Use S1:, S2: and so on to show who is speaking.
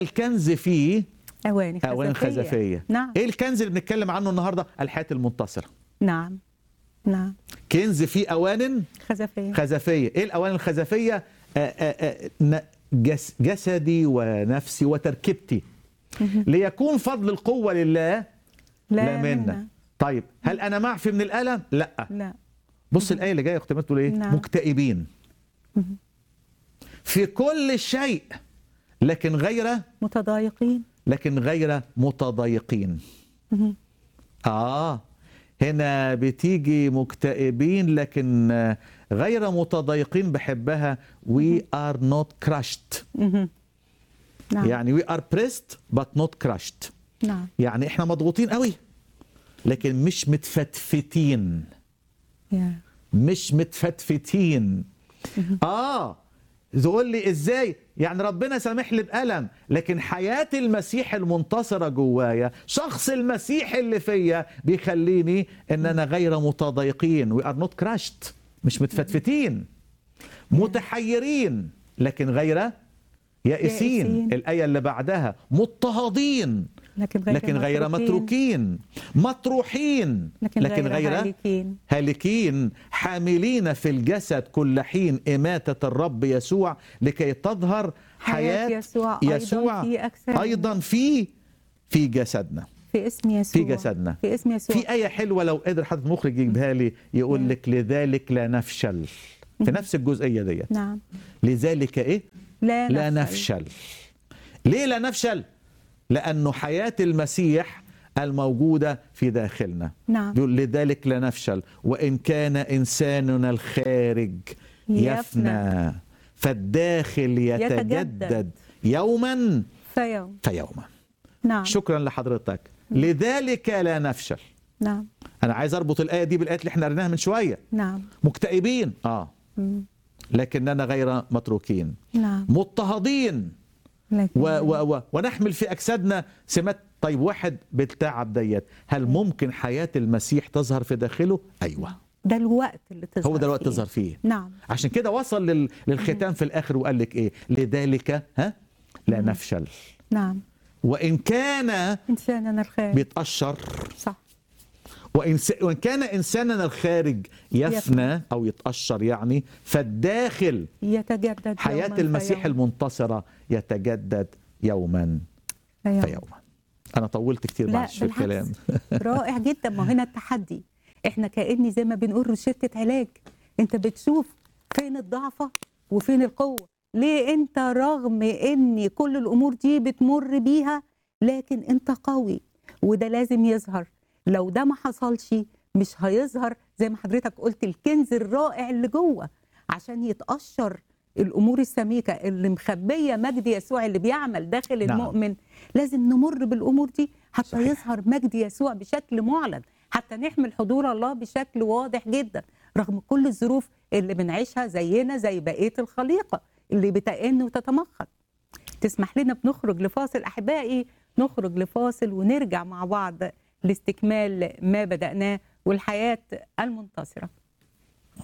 S1: الكنز فيه
S2: أواني خزفية
S1: اوان خزفيه
S2: نعم
S1: ايه الكنز اللي بنتكلم عنه النهارده الحياه المنتصره
S2: نعم نعم
S1: كنز فيه اوان
S2: خزفية
S1: خزفيه ايه الاوان الخزفيه آه، آه، آه، ن- جس جسدي ونفسي وتركيبتي ليكون فضل القوه لله لا منا طيب هل انا معفي من الالم لا
S2: لا
S1: بص الايه اللي جايه يا اختي بتقول ايه
S2: نعم.
S1: مكتئبين في كل شيء لكن غير
S2: متضايقين
S1: لكن غير متضايقين اه هنا بتيجي مكتئبين لكن آه، غير متضايقين بحبها we are not crushed
S2: مهم. نعم
S1: يعني we are pressed but not crushed
S2: نعم
S1: يعني احنا مضغوطين قوي لكن مش متفتفتين
S2: يا
S1: مش متفتفتين اه تقول لي ازاي يعني ربنا سامح لي بألم لكن حياة المسيح المنتصرة جوايا شخص المسيح اللي فيا بيخليني ان انا غير متضايقين we are not crushed مش متفتفتين متحيرين لكن غير يائسين
S2: يائسين.
S1: الآية اللي بعدها مضطهدين
S2: لكن غير
S1: لكن غير متروكين مطروحين
S2: لكن,
S1: لكن
S2: غير,
S1: غير
S2: هالكين
S1: هالكين حاملين في الجسد كل حين إماتة الرب يسوع لكي تظهر حياة,
S2: حياة يسوع أيضاً
S1: يسوع
S2: في أجسادنا.
S1: أيضا في في جسدنا
S2: في اسم يسوع
S1: في جسدنا.
S2: في اسم يسوع
S1: في آية حلوة لو قدر حد مخرج يجيبها لي يقول لك لذلك لا نفشل في نفس الجزئية ديت
S2: نعم
S1: لذلك إيه
S2: لا,
S1: لا نفشل ليه لا نفشل لأنه حياة المسيح الموجودة في داخلنا
S2: نعم
S1: يقول لذلك لا نفشل وإن كان إنساننا الخارج
S2: يفنى.
S1: يفنى فالداخل يتجدد
S2: يتجدد.
S1: يوما
S2: فيوم
S1: فيوما
S2: نعم
S1: شكرا لحضرتك لذلك لا نفشل
S2: نعم
S1: أنا عايز أربط الآية دي بالآيات اللي احنا قريناها من شوية
S2: نعم
S1: مكتئبين آه
S2: مم.
S1: لكننا غير متروكين
S2: نعم
S1: مضطهدين
S2: لكن
S1: و و و ونحمل في اجسادنا سمات طيب واحد بالتعب ديت هل ممكن حياه المسيح تظهر في داخله ايوه
S2: ده الوقت اللي تظهر
S1: هو ده الوقت
S2: فيه.
S1: تظهر فيه
S2: نعم
S1: عشان كده وصل لل... للختام في الاخر وقال لك ايه لذلك ها لا نفشل
S2: نعم
S1: وان كان
S2: إنساننا الخارج
S1: بيتقشر
S2: صح
S1: وإن, س... وإن كان إنساننا الخارج يفنى أو يتقشر يعني فالداخل
S2: يتجدد
S1: حياة
S2: يوماً
S1: المسيح
S2: فيوم.
S1: المنتصرة يتجدد يوما
S2: فيوم.
S1: فيوما أنا طولت كتير
S2: لا
S1: معلش في
S2: بالعكس.
S1: الكلام
S2: رائع جدا ما هو هنا التحدي احنا كأني زي ما بنقول روشتة علاج انت بتشوف فين الضعفة وفين القوة ليه انت رغم ان كل الامور دي بتمر بيها لكن انت قوي وده لازم يظهر لو ده ما حصلش مش هيظهر زي ما حضرتك قلت الكنز الرائع اللي جوه عشان يتقشر الامور السميكه اللي مخبيه مجد يسوع اللي بيعمل داخل
S1: نعم.
S2: المؤمن لازم نمر بالامور دي حتى
S1: صحيح.
S2: يظهر مجد يسوع بشكل معلن حتى نحمل حضور الله بشكل واضح جدا رغم كل الظروف اللي بنعيشها زينا زي بقيه الخليقه اللي بتئن وتتمخض تسمح لنا بنخرج لفاصل احبائي نخرج لفاصل ونرجع مع بعض لاستكمال ما بدأناه والحياه المنتصره